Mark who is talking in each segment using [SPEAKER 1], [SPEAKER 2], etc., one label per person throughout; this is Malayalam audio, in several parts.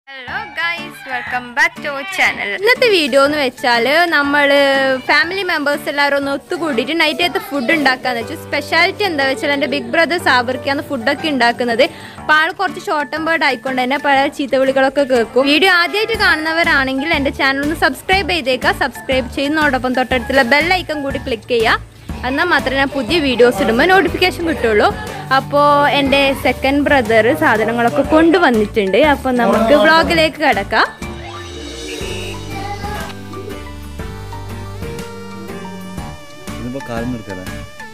[SPEAKER 1] hello guys welcome back to channel
[SPEAKER 2] ഇന്നത്തെ വീഡിയോ എന്ന് വെച്ചാൽ നമ്മൾ ഫാമിലി മെമ്പേഴ്സ് എല്ലാവരും ഒന്ന് ഒത്തുകൂടിയിട്ട് നൈറ്റ് ഫുഡ് ഉണ്ടാക്കാന്ന് വെച്ചു സ്പെഷ്യാലിറ്റി എന്താ വെച്ചാൽ എൻ്റെ ബിഗ് ബ്രദർ സാബർക്കാണ് ഫുഡൊക്കെ ഉണ്ടാക്കുന്നത് അപ്പോൾ ആൾ കുറച്ച് ഷോർട്ട് ആൻഡ് ബേർഡ് ആയിക്കൊണ്ട് തന്നെ പല ചീത്തവിളികളൊക്കെ കേൾക്കും വീഡിയോ ആദ്യമായിട്ട് കാണുന്നവരാണെങ്കിൽ എൻ്റെ ചാനൽ ഒന്ന് സബ്സ്ക്രൈബ് ചെയ്തേക്കുക സബ്സ്ക്രൈബ് ചെയ്യുന്നതോടൊപ്പം തൊട്ടടുത്തുള്ള ബെൽ ഐക്കൺ കൂടി ക്ലിക്ക് ചെയ്യുക എന്നാൽ മാത്രമേ ഞാൻ പുതിയ വീഡിയോസ് ഇടുമ്പോൾ നോട്ടിഫിക്കേഷൻ കിട്ടുള്ളൂ അപ്പോൾ എൻ്റെ സെക്കൻഡ് ബ്രദർ സാധനങ്ങളൊക്കെ കൊണ്ടുവന്നിട്ടുണ്ട് അപ്പോൾ നമുക്ക് വ്ളോഗിലേക്ക് കിടക്കാം
[SPEAKER 3] ഇതിപ്പോ കാലം നിർത്തല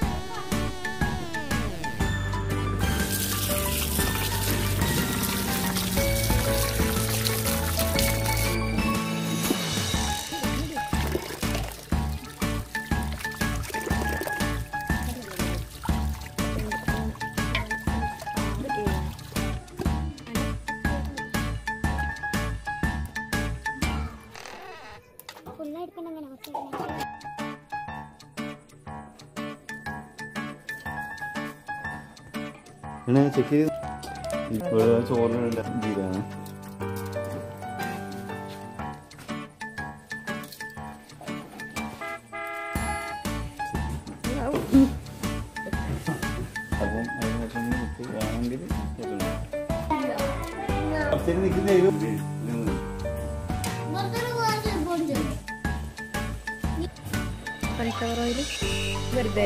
[SPEAKER 3] പിന്നെ ചെക്ക് ചെയ്ത് ഇപ്പോൾ ചോറിനുള്ള ജീരാണ് അപ്പം അതിന് ശേഷം വിട്ട് വേണമെങ്കിൽ കുറച്ചേരം നിൽക്കുന്ന
[SPEAKER 2] സൺഫ്ലവർ ഓയിൽ വെറുതെ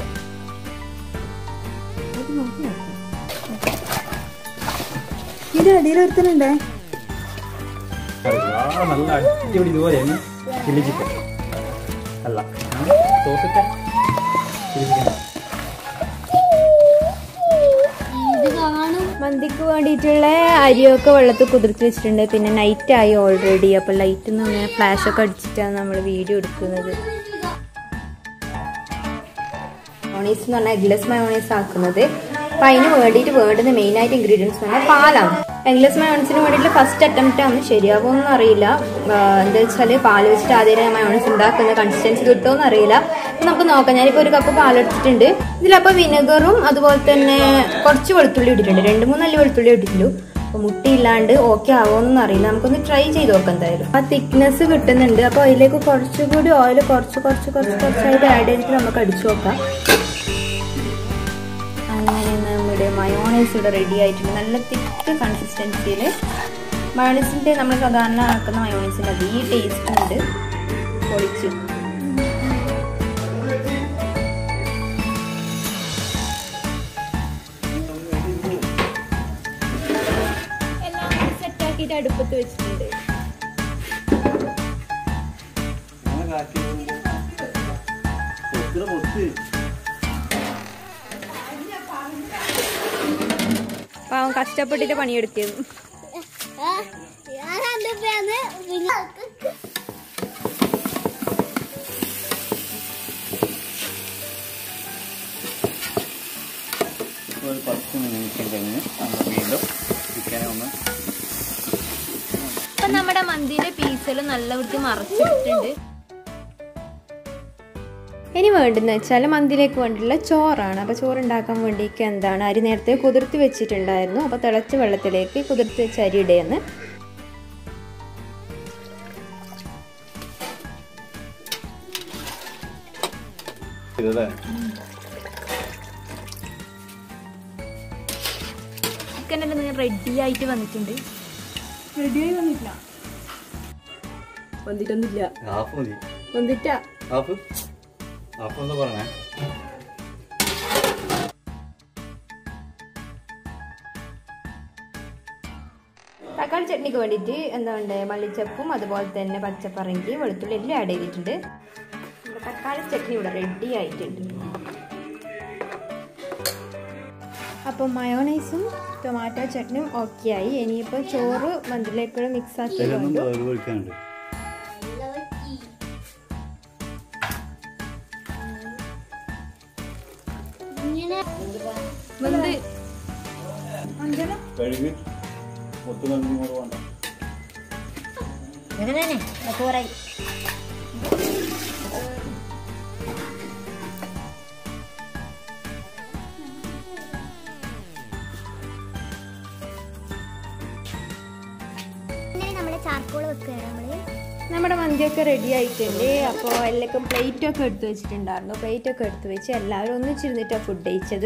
[SPEAKER 4] ഇത് അടിയിൽ ഒരുത്തനുണ്ടേ
[SPEAKER 5] നല്ല അടിപൊളി ഇതുപോലെയാണ് ചില്ലി ചിക്കൻ അല്ല സോസൊക്കെ ചില്ലി ചിക്കൻ
[SPEAKER 2] മന്തിക്ക് വേണ്ടിയിട്ടുള്ള അരിയൊക്കെ വെള്ളത്തിൽ കുതിർത്ത് വെച്ചിട്ടുണ്ട് പിന്നെ നൈറ്റ് ആയി ഓൾറെഡി അപ്പോൾ ലൈറ്റ് ഒന്നും അങ്ങനെ ഫ്ലാഷ് ഒക്കെ അടിച്ചിട്ടാണ് നമ്മൾ വീഡിയോ എടുക്കുന്നത് മയോണീസ് എന്ന് പറഞ്ഞാൽ എഗ്ലെസ് മയോണീസ് ആക്കുന്നത് അപ്പം അതിന് വേണ്ടിയിട്ട് വേണ്ടുന്ന മെയിൻ ആയിട്ട് ഇൻഗ്രീഡിയൻസ് എന്ന് പറഞ്ഞാൽ പാലാണ് എഗ്ലെസ് മയോണീസിന് വേണ്ടിയിട്ട് ഫസ്റ്റ് അറ്റംപ്റ്റ് ആണ് ശരിയാവുമെന്ന് അറിയില്ല ആ, എന്താ വെച്ചാൽ പാൽ വെച്ചിട്ട് ആദ്യം മയോണീസ് ഉണ്ടാക്കുന്ന കൺസിസ്റ്റൻസി കിട്ടുമെന്ന് അറിയില്ല അപ്പം നമുക്ക് നോക്കാം ഞാനിപ്പോൾ ഒരു കപ്പ് പാലെടുത്തിട്ടുണ്ട് ഇതിലപ്പോൾ വിനെഗറും അതുപോലെ തന്നെ കുറച്ച് വെളുത്തുള്ളി ഇട്ടിട്ടുണ്ട് രണ്ട് മൂന്നല്ലി വെളുത്തുള്ളി ഇട്ടിട്ടുള്ളൂ അപ്പോൾ മുട്ടയില്ലാണ്ട് ഓക്കെ ആവുമെന്നൊന്നും അറിയില്ല നമുക്കൊന്ന് ട്രൈ ചെയ്ത് നോക്കാം എന്തായാലും ആ തിക്നെസ് കിട്ടുന്നുണ്ട് അപ്പോൾ അതിലേക്ക് കുറച്ചുകൂടി ഓയിൽ കുറച്ച് കുറച്ച് കുറച്ച് കുറച്ചായിട്ട് ആഡ് ചെയ്തിട്ട് നമുക്ക് അടിച്ചു നോക്കാം അങ്ങനെ നമ്മുടെ മയോണൈസ് ഇവിടെ റെഡി ആയിട്ടുണ്ട് നല്ല തിക്ക് കൺസിസ്റ്റൻസിയിൽ മയോണൈസിൻ്റെ നമ്മൾ സാധാരണ ആക്കുന്ന മയോണൈസിൻ്റെ അതേ ടേസ്റ്റ് ഉണ്ട് പൊളിച്ച് എല്ലാം സെറ്റാക്കിയിട്ട് അടുപ്പത്ത് വെച്ചിട്ടുണ്ട് പാവം കഷ്ടപ്പെട്ടിട്ട് പണിയെടുത്തിയത്
[SPEAKER 3] ഒരു പത്ത് മിനിറ്റ് കഴിഞ്ഞ് നമ്മൾ വീണ്ടും ചിക്കനെ ഒന്ന്
[SPEAKER 2] ഇപ്പൊ നമ്മുടെ മന്തിയുടെ പീസുകൾ നല്ല വൃത്തി മറച്ചിട്ടുണ്ട് ഇനി വേണ്ടെന്ന് വെച്ചാൽ മന്തിയിലേക്ക് വേണ്ടിയുള്ള ചോറാണ് അപ്പോൾ ചോറ് ഉണ്ടാക്കാൻ വേണ്ടിയിട്ട് എന്താണ് അരി നേരത്തെ കുതിർത്തി വെച്ചിട്ടുണ്ടായിരുന്നു അപ്പോൾ തിളച്ച വെള്ളത്തിലേക്ക് കുതിർത്തി വെച്ച അരി ഇടയെന്ന്
[SPEAKER 3] ഇതല്ലേ
[SPEAKER 2] ചിക്കൻ എല്ലാം റെഡി ആയിട്ട് വന്നിട്ടുണ്ട്
[SPEAKER 4] റെഡിയായി വന്നിട്ടില്ല വന്നിട്ടൊന്നുമില്ല
[SPEAKER 3] ഹാഫ് മതി
[SPEAKER 2] വന്നിട്ടാ
[SPEAKER 3] ഹാഫ് ഹാഫ് എന്താ പറഞ്ഞേ
[SPEAKER 2] തക്കാളി ചട്നിക്ക് വേണ്ടിയിട്ട് എന്താ ഉണ്ട് മല്ലിച്ചപ്പും അതുപോലെ തന്നെ പച്ചപ്പറങ്കി വെളുത്തുള്ളി എല്ലാം ആഡ് ചെയ്തിട്ടുണ്ട് നമ്മുടെ തക്കാളി ചട്നി ഇവിടെ റെഡി ആയിട്ടുണ്ട് അപ്പോൾ മയോണൈസും ടൊമാറ്റോ ചട്നിയും ഓക്കെ ആയി ഇനിയിപ്പോൾ ചോറ് മന്തിലേക്കൂടെ മിക്സ് ആക്കി
[SPEAKER 3] ഇതിലൊന്നും
[SPEAKER 2] കൊണ്ടു
[SPEAKER 3] വേവ് ഒഴിക്കാനുണ്ട്
[SPEAKER 2] മന്ത്
[SPEAKER 3] കഴുകി ഒത്തു നന്ദി കൂടെ വേണ്ട
[SPEAKER 6] ഇങ്ങനെ ചാർക്കോൾ വെക്കുകയാണ് നമ്മള്
[SPEAKER 2] നമ്മുടെ മന്തിയൊക്കെ റെഡി ആയിട്ടുണ്ട് അപ്പോൾ എല്ലാവർക്കും പ്ലേറ്റൊക്കെ എടുത്ത് വെച്ചിട്ടുണ്ടായിരുന്നു പ്ലേറ്റൊക്കെ എടുത്ത് വെച്ച് എല്ലാവരും ഒന്നിച്ചിരുന്നിട്ടാണ് ഫുഡ് കഴിച്ചത്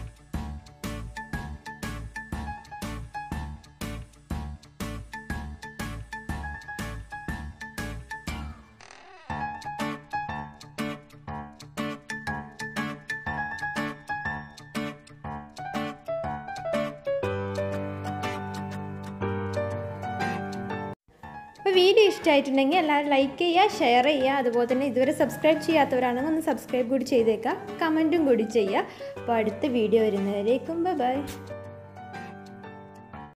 [SPEAKER 2] അപ്പോൾ വീഡിയോ ഇഷ്ടമായിട്ടുണ്ടെങ്കിൽ എല്ലാവരും ലൈക്ക് ചെയ്യുക ഷെയർ ചെയ്യുക അതുപോലെ തന്നെ ഇതുവരെ സബ്സ്ക്രൈബ് ചെയ്യാത്തവരാണെങ്കിൽ ഒന്ന് സബ്സ്ക്രൈബ് കൂടി ചെയ്തേക്കുക കമൻറ്റും കൂടി ചെയ്യുക അപ്പോൾ അടുത്ത വീഡിയോ വരുന്നവരേക്കും ബൈ